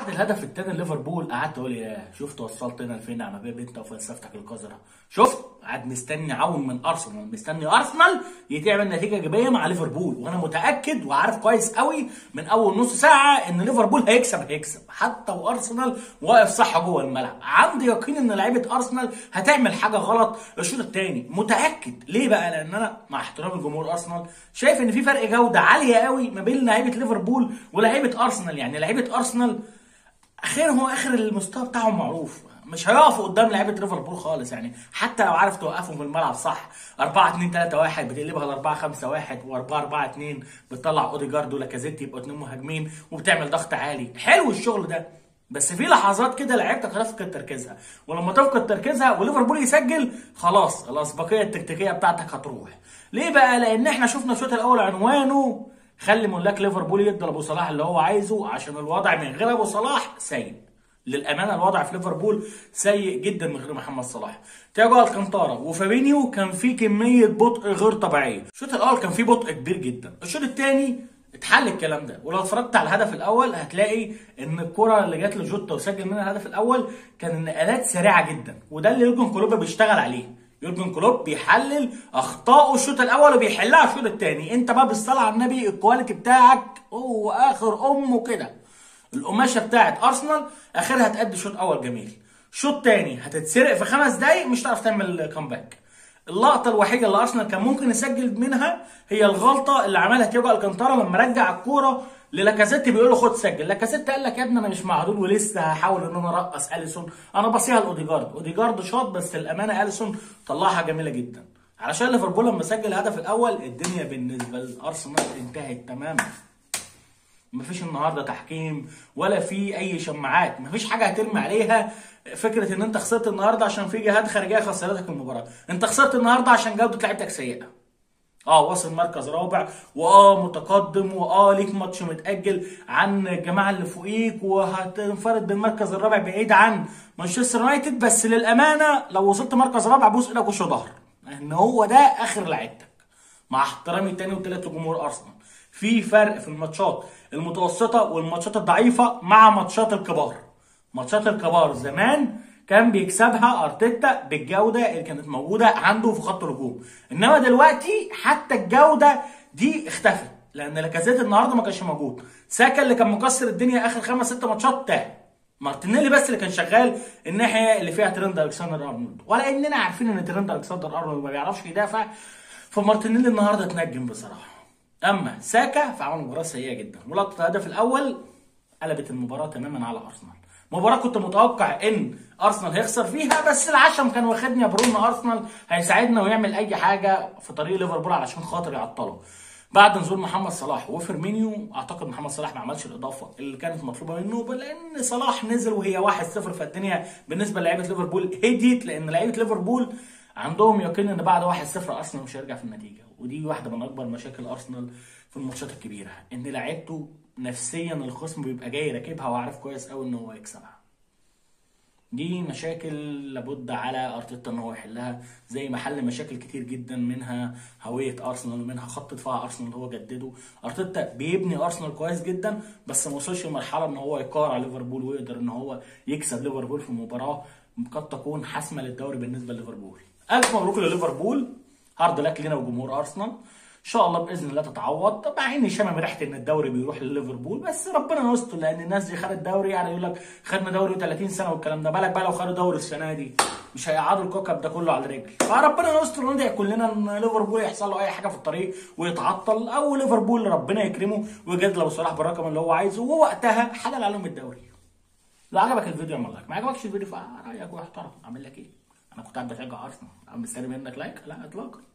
الهدف الثاني ليفربول قعدت اقول يا شفت وصلتنا لفين يا عماد انت وفلسفتك القذره شفت قاعد مستني عون من ارسنال مستني ارسنال يتعمل نتيجه ايجابيه مع ليفربول وانا متاكد وعارف كويس قوي من اول نص ساعه ان ليفربول هيكسب هيكسب حتى وارسنال واقف صح جوه الملعب عندي يقين ان لعيبه ارسنال هتعمل حاجه غلط الشوط الثاني متاكد ليه بقى لان انا مع احترام الجمهور ارسنال شايف ان في فرق جوده عاليه قوي ما بين لعيبه ليفربول ولاعيبه ارسنال يعني لعيبه ارسنال اخرهم اخر المستوى بتاعهم معروف مش هيقفوا قدام لعيبه ليفربول خالص يعني حتى لو عارف توقفهم في الملعب صح 4 2 3 1 بتقلبها ل 4 5 1 و4 4 2 بتطلع اوديجارد ولاكازيت يبقوا اتنين مهاجمين وبتعمل ضغط عالي حلو الشغل ده بس في لحظات كده لعيبتك هتفقد تركيزها ولما تفقد تركيزها وليفربول يسجل خلاص الاسبقيه التكتيكيه بتاعتك هتروح ليه بقى لان احنا شفنا الشوط الاول عنوانه خلي ملاك ليفربول يدي لابو صلاح اللي هو عايزه عشان الوضع من غير ابو صلاح سيء للامانه الوضع في ليفربول سيء جدا من غير محمد صلاح تياجو الكانتارا وفابينيو كان في كميه بطء غير طبيعيه الشوط الاول كان فيه بطء كبير جدا الشوط الثاني اتحل الكلام ده ولو اتفرجت على الهدف الاول هتلاقي ان الكره اللي جت لجوتا وسجل منها الهدف الاول كان النقلات سريعه جدا وده اللي يورجن كلوب بيشتغل عليه يورجن كلوب بيحلل اخطائه الشوط الاول وبيحلها الشوط الثاني انت بقى بالصلاه على النبي الكواليتي بتاعك هو اخر امه كده القماشه بتاعت ارسنال اخرها تأدي شوط اول جميل شوط تاني هتتسرق في خمس دقايق مش هتعرف تعمل كامباك اللقطه الوحيده اللي ارسنال كان ممكن يسجل منها هي الغلطه اللي عملها تياجو الكانتارا لما رجع الكوره للاكازيت بيقول له خد سجل لاكازيت قال لك يا ابني انا مش معدول ولسه هحاول ان انا ارقص اليسون انا بصيها لاوديجارد اوديجارد شاط بس الامانه اليسون طلعها جميله جدا علشان ليفربول لما سجل الهدف الاول الدنيا بالنسبه لارسنال انتهت تماما مفيش النهارده تحكيم ولا في اي شماعات مفيش حاجه هترمي عليها فكره ان انت خسرت النهارده عشان في جهات خارجيه خسرتك المباراه انت خسرت النهارده عشان جوده لعيبتك سيئه اه واصل مركز رابع واه متقدم واه ليك ماتش متاجل عن الجماعه اللي فوقيك وهتنفرد بالمركز الرابع بعيد عن مانشستر يونايتد بس للامانه لو وصلت مركز رابع بوس ايدك وش ظهر ان هو ده اخر لعيبتك مع احترامي التاني والتالت لجمهور ارسنال في فرق في الماتشات المتوسطه والماتشات الضعيفه مع ماتشات الكبار ماتشات الكبار زمان كان بيكسبها ارتيتا بالجوده اللي كانت موجوده عنده في خط الهجوم انما دلوقتي حتى الجوده دي اختفت لان لاكازيت النهارده ما كانش موجود ساكا اللي كان مكسر الدنيا اخر خمس ست ماتشات تعب مارتينيلي بس اللي كان شغال الناحيه اللي فيها ترند الكسندر ارنولد ولا اننا عارفين ان ترند الكسندر ارنولد ما بيعرفش يدافع فمارتينيلي النهارده اتنجم بصراحه اما ساكا فعمل مباراه سيئه جدا ولقطه الهدف الاول قلبت المباراه تماما على ارسنال مباراه كنت متوقع ان ارسنال هيخسر فيها بس العشم كان واخدني يا برو ان ارسنال هيساعدنا ويعمل اي حاجه في طريق ليفربول علشان خاطر يعطله بعد نزول محمد صلاح وفيرمينيو اعتقد محمد صلاح ما عملش الاضافه اللي كانت مطلوبه منه لان صلاح نزل وهي 1-0 فالدنيا بالنسبه للعيبه ليفربول هديت لان لعيبه ليفربول عندهم يقين ان بعد 1-0 ارسنال مش هيرجع في النتيجه ودي واحده من اكبر مشاكل ارسنال في الماتشات الكبيره ان لعيبته نفسيا الخصم بيبقى جاي راكبها وعارف كويس قوي ان هو يكسبها دي مشاكل لابد على ارتيتا ان هو يحلها زي ما حل مشاكل كتير جدا منها هويه ارسنال ومنها خط دفاع ارسنال اللي هو جدده ارتيتا بيبني ارسنال كويس جدا بس ما وصلش لمرحله ان هو يقارع ليفربول ويقدر ان هو يكسب ليفربول في مباراه قد تكون حاسمه للدوري بالنسبه لليفربول الف مبروك لليفربول هارد لك لنا وجمهور ارسنال ان شاء الله باذن الله تتعوض مع اني شامم ريحه ان الدوري بيروح لليفربول بس ربنا يستر لان الناس دي خدت دوري يعني يقول لك خدنا دوري 30 سنه والكلام ده بالك بقى لو خدوا دوري السنه دي مش هيقعدوا الكوكب ده كله على رجل فربنا يستر وندعي كلنا ان ليفربول يحصل له اي حاجه في الطريق ويتعطل او ليفربول ربنا يكرمه ويجدد له صلاح بالرقم اللي هو عايزه ووقتها حلل عليهم الدوري لو عجبك الفيديو اعمل لايك ما عجبكش الفيديو فرايك واحترم اعمل لك ايه انا كنت قاعد بشجع ارسنال عم مستني منك لايك لا اطلاقا